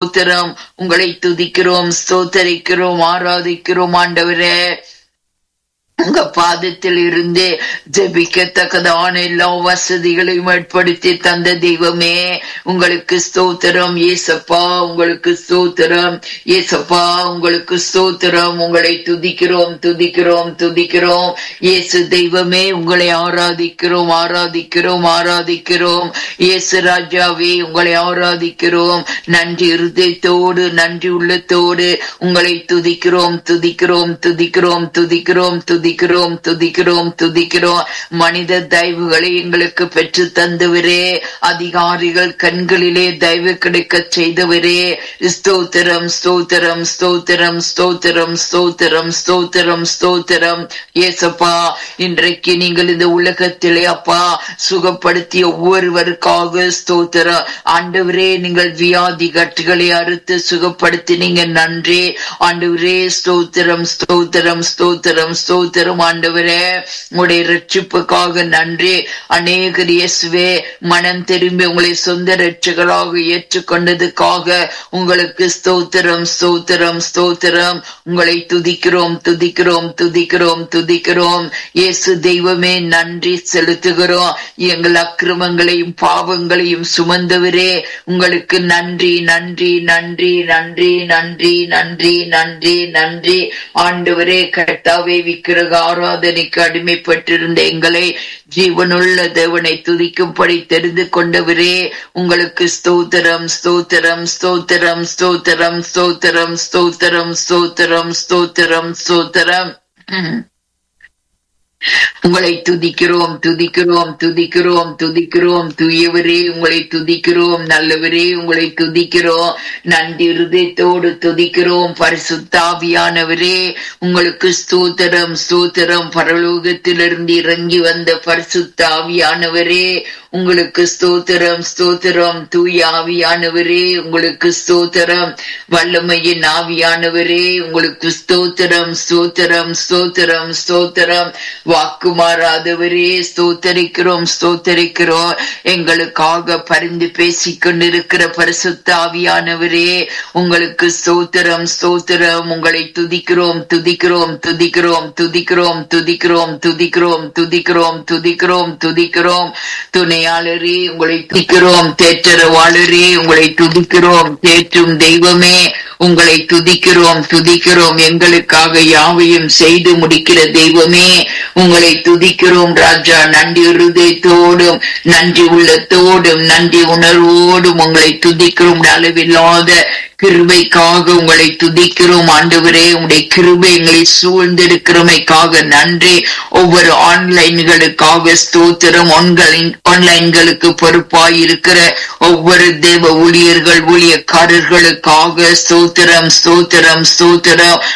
ஸ்தோத்திரம் உங்களை துதிக்கிறோம் ஸ்தோத்தரிக்கிறோம் ஆராதிக்கிறோம் ஆண்டவரே உங்க பாதத்தில் இருந்து ஜெபிக்கத்தக்கதான எல்லா வசதிகளையும் ஏற்படுத்தி தந்த தெய்வமே உங்களுக்கு ஸ்தோத்திரம் ஏசப்பா உங்களுக்கு ஸ்தோத்திரம் ஏசப்பா உங்களுக்கு ஸ்தோத்திரம் உங்களை துதிக்கிறோம் துதிக்கிறோம் துதிக்கிறோம் இயேசு தெய்வமே உங்களை ஆராதிக்கிறோம் ஆராதிக்கிறோம் ஆராதிக்கிறோம் இயேசு ராஜாவே உங்களை ஆராதிக்கிறோம் நன்றி இருதயத்தோடு நன்றி உள்ளத்தோடு உங்களை துதிக்கிறோம் துதிக்கிறோம் துதிக்கிறோம் துதிக்கிறோம் துதி துதிக்கிறோம் துதிக்கிறோம் துதிக்கிறோம் மனித தயவுகளை எங்களுக்கு பெற்று தந்தவரே அதிகாரிகள் கண்களிலே தயவு கிடைக்க செய்தவரே ஸ்தோத்திரம் ஸ்தோத்திரம் ஸ்தோத்திரம் ஸ்தோத்திரம் ஸ்தோத்திரம் ஸ்தோத்திரம் ஸ்தோத்திரம் ஏசப்பா இன்றைக்கு நீங்கள் இந்த உலகத்திலே அப்பா சுகப்படுத்திய ஒவ்வொருவருக்காக ஸ்தோத்திரம் ஆண்டவரே நீங்கள் வியாதி கட்டுகளை அறுத்து சுகப்படுத்தினீங்க நன்றி ஆண்டவரே ஸ்தோத்திரம் ஸ்தோத்திரம் ஸ்தோத்திரம் ஸ்தோத்திரம் ஸ்தோத்திரம் ஆண்டவரே உங்களுடைய ரட்சிப்புக்காக நன்றி அநேகர் இயேசுவே மனம் திரும்பி உங்களை சொந்த ரட்சிகளாக ஏற்றுக்கொண்டதுக்காக உங்களுக்கு ஸ்தோத்திரம் ஸ்தோத்திரம் ஸ்தோத்திரம் உங்களை துதிக்கிறோம் துதிக்கிறோம் துதிக்கிறோம் துதிக்கிறோம் இயேசு தெய்வமே நன்றி செலுத்துகிறோம் எங்கள் அக்கிரமங்களையும் பாவங்களையும் சுமந்தவரே உங்களுக்கு நன்றி நன்றி நன்றி நன்றி நன்றி நன்றி நன்றி நன்றி ஆண்டவரே கர்த்தாவே விக்கிரக ஆராதனைக்கு அடிமைப்பட்டிருந்த எங்களை ஜீவனுள்ள தேவனை துதிக்கும்படி தெரிந்து கொண்டவரே உங்களுக்கு ஸ்தோத்திரம் ஸ்தோத்திரம் ஸ்தோத்திரம் ஸ்தோத்திரம் ஸ்தோத்திரம் ஸ்தோத்திரம் ஸ்தோத்திரம் ஸ்தோத்திரம் ஸ்தோத்திரம் உங்களை துதிக்கிறோம் துதிக்கிறோம் துதிக்கிறோம் துதிக்கிறோம் தூயவரே உங்களை துதிக்கிறோம் நல்லவரே உங்களை துதிக்கிறோம் நன்றி இருதயத்தோடு துதிக்கிறோம் பரிசுத்தாவியானவரே உங்களுக்கு ஸ்தோத்திரம் ஸ்தோத்திரம் பரலோகத்திலிருந்து இறங்கி வந்த பரிசுத்தாவியானவரே உங்களுக்கு ஸ்தோத்திரம் ஸ்தோத்திரம் தூய ஆவியானவரே உங்களுக்கு ஸ்தோத்திரம் வல்லமையின் ஆவியானவரே உங்களுக்கு ஸ்தோத்திரம் ஸ்தோத்திரம் ஸ்தோத்திரம் ஸ்தோத்திரம் வாக்கு மாறாதவரே ஸ்தோத்தரிக்கிறோம் ஸ்தோத்தரிக்கிறோம் எங்களுக்காக பரிந்து பேசிக் கொண்டிருக்கிற பரிசுத்த ஆவியானவரே உங்களுக்கு ஸ்தோத்திரம் ஸ்தோத்திரம் உங்களை துதிக்கிறோம் துதிக்கிறோம் துதிக்கிறோம் துதிக்கிறோம் துதிக்கிறோம் துதிக்கிறோம் துதிக்கிறோம் துதிக்கிறோம் துதிக்கிறோம் துணையாளரே உங்களை துதிக்கிறோம் தேற்றரவாளரே உங்களை துதிக்கிறோம் தேற்றும் தெய்வமே உங்களை துதிக்கிறோம் துதிக்கிறோம் எங்களுக்காக யாவையும் செய்து முடிக்கிற தெய்வமே உங்களை துதிக்கிறோம் ராஜா நன்றி இருதயத்தோடும் நன்றி உள்ளத்தோடும் நன்றி உணர்வோடும் உங்களை துதிக்கிறோம் அளவில்லாத கிருபைக்காக உங்களை துதிக்கிறோம் ஆண்டவரே உங்களுடைய கிருபை எங்களை சூழ்ந்திருக்கிறமைக்காக நன்றி ஒவ்வொரு ஆன்லைன்களுக்காக ஸ்தோத்திரம் ஆன்லைன் ஆன்லைன்களுக்கு பொறுப்பாய் இருக்கிற ஒவ்வொரு தேவ ஊழியர்கள் ஊழியக்காரர்களுக்காக ஸ்தோத்திரம் ஸ்தோத்திரம் ஸ்தோத்திரம்